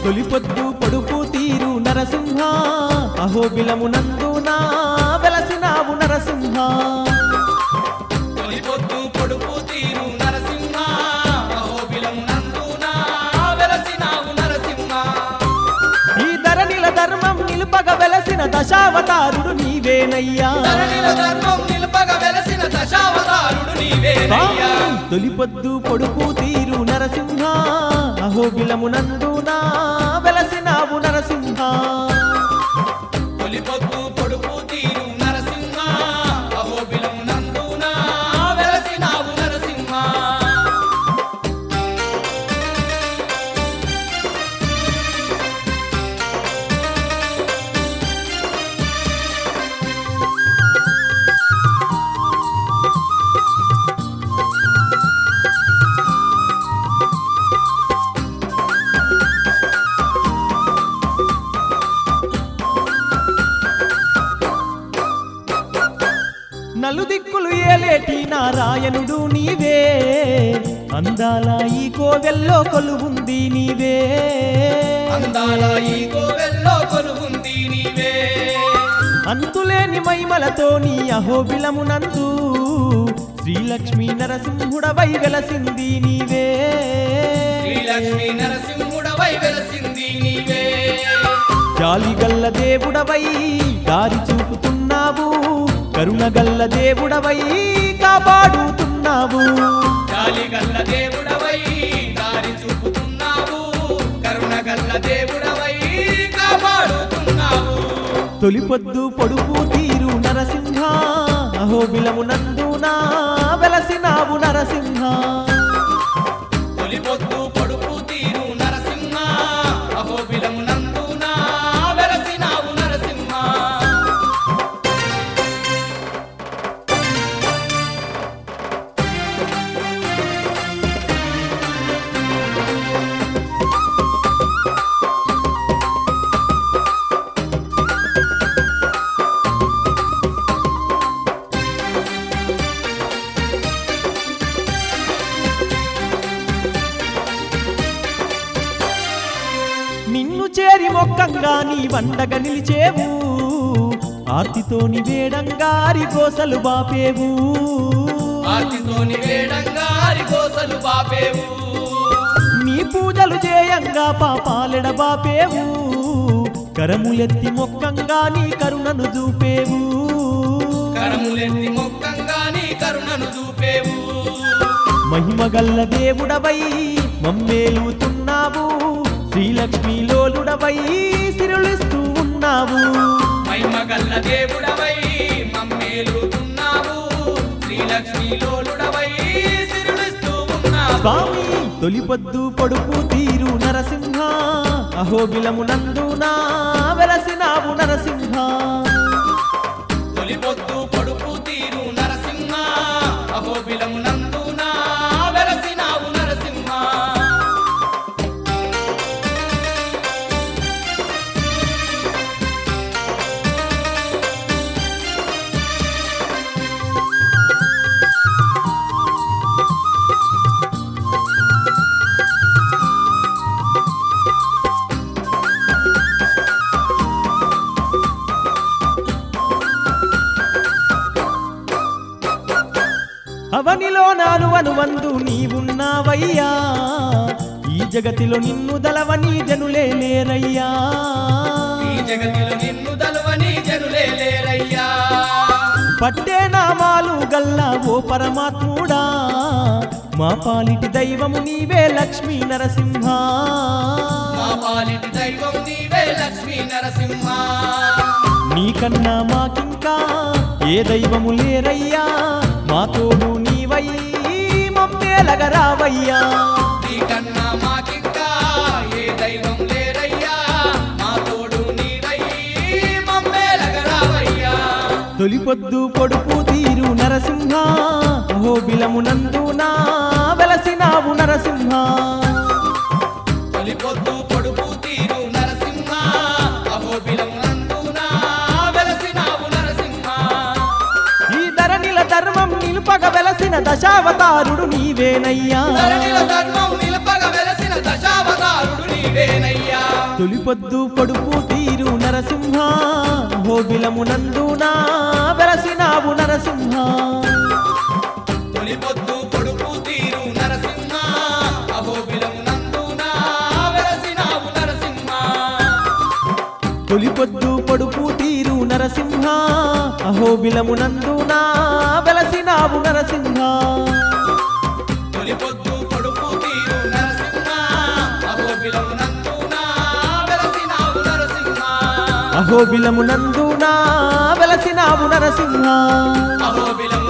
తొలిపొద్దు పొడుపు తీరు నరసింహ అహోబిలమునందునా వెలసినావు నరసింహ తొలి పొద్దు పొడుపు తీరు నరసింహ అహోబిలం నందున వెలసినావు నరసింహ ఈ ధరణిల ధర్మం నిలుపగ వెలసిన దశావతారుడు నీవేనయ్యా ధరణిల ధర్మం నిలపగ వెలసిన దశావతారుడు నీవేనయ్యా తొలిపొద్దు పొడుపు తీరు నరసింహ అహోబిలమునందునా వెలసినావు నరసింహ తొలి పొద్దు పొడుపు తీరు నరసింహ అహోబిలం నందున వెలసినావు నరసింహ నలుదిక్కులు ఏలేటి నారాయణుడు నీవే అందాల ఈ కోవెల్లో కొలువుంది నీవే అందాల ఈ కోవెల్లో కొలువుంది నీవే అంతులేని మైమలతో నీ అహోబిలమునందు శ్రీలక్ష్మీ నరసింహుడవై వెలసింది నీవే శ్రీలక్ష్మీ నరసింహుడవై వెలసింది నీవే జాలిగల్ల దేవుడవై దారి చూపుతున్నావు కరుణగల్ల దేవుడవై కాపాడుతున్నావు జాలిగల్ల దేవుడవై దారి చూపుతున్నావు కరుణగల్ల దేవుడవై కాపాడుతున్నావు తొలిపొద్దు పొడుపు తీరు నరసింహ అహోబిలమునందునా వెలసినావు నరసింహ తొలి పొద్దు పొడుపు తీరు నరసింహ అహోబిలము నందున వెలసినావు నరసింహ నిన్ను చేరి మొక్కంగా నీ వండగ నిలిచేవు ఆర్తితోని వేడంగా అరికోసలు బాపేవు ఆర్తితోని వేడంగారి కోసలు బాపేవు నీ పూజలు చేయంగా పాపాలెడ బాపేవు కరములెత్తి మొక్కంగా నీ కరుణను చూపేవు కరములెత్తి మొక్కంగా నీ కరుణను చూపేవు మహిమగల్ల దేవుడవై మమ్మేలుతున్నావు శ్రీలక్ష్మీ లోలుడవై సిరులిస్తూ ఉన్నావు మహిమగల్ల దేవుడవై మమ్మేలుతున్నావు శ్రీలక్ష్మీ లోలుడవై సిరులిస్తూ ఉన్నావు స్వామి తొలిపొద్దు పొడుపు తీరు నరసింహ అహోబిలమునందునా వెలసినావు నరసింహ తొలి పొద్దు పొడుపు తీరు నరసింహ అహోబిలము నందున వెలసినావు నరసింహ అవనిలో నాను అనువందు నీవున్నావయ్యా ఈ జగతిలో నిన్ను దలవని జనులే లేరయ్యా ఈ జగతిలో నిన్ను దలువని జనులే లేరయ్యా పట్టే నామాలు గల్లా ఓ పరమాత్ముడా మా పాలిటి దైవము నీవే లక్ష్మీ నరసింహ మా పాలిటి దైవం నీవే లక్ష్మీ నరసింహ నీకన్నా మాకింకా ఏ దైవము లేరయ్యా మా తోడు నీవై మమ్మేలగరావయ్యా నీకన్నా మాకింకా ఏ దైవం లేరయ్యా మా తోడు నీవై మమ్మేలగరావయ్యా తొలిపొద్దు పొడుపు తీరు నరసింహ అహోబిలమునందునా వెలసినావు నరసింహ తొలి పొద్దు పొడుపు తీరు నరసింహ అహోబిలం నందున వెలసినావు నరసింహ ఈ ధరణిల ధర్మం నిలుపగ వెలసిన దశావతారుడు నీవేనయ్యా ధరణిల ధర్మం నిలపగ వెలసిన దశావతారుడు నీవేనయ్యా తొలిపొద్దు పొడుపు తీరు నరసింహ హోబిలమునందునా వెలసినావు నరసింహ తొలిపొద్దు పొడుపు తీరు నరసింహ అహోబిలము నందునా వెలసినావు నరసింహ తొలిపొద్దు పొడుపు తీరు నరసింహ అహోబిలమునందునా వెలసినావు నరసింహ తొలిపొద్దు పొడుపు తీరు నరసింహ అహోబిలము నందునా వెలసినావు నరసింహ అహోబిలమునందునా వెలసినావు నరసింహ అహోబిలము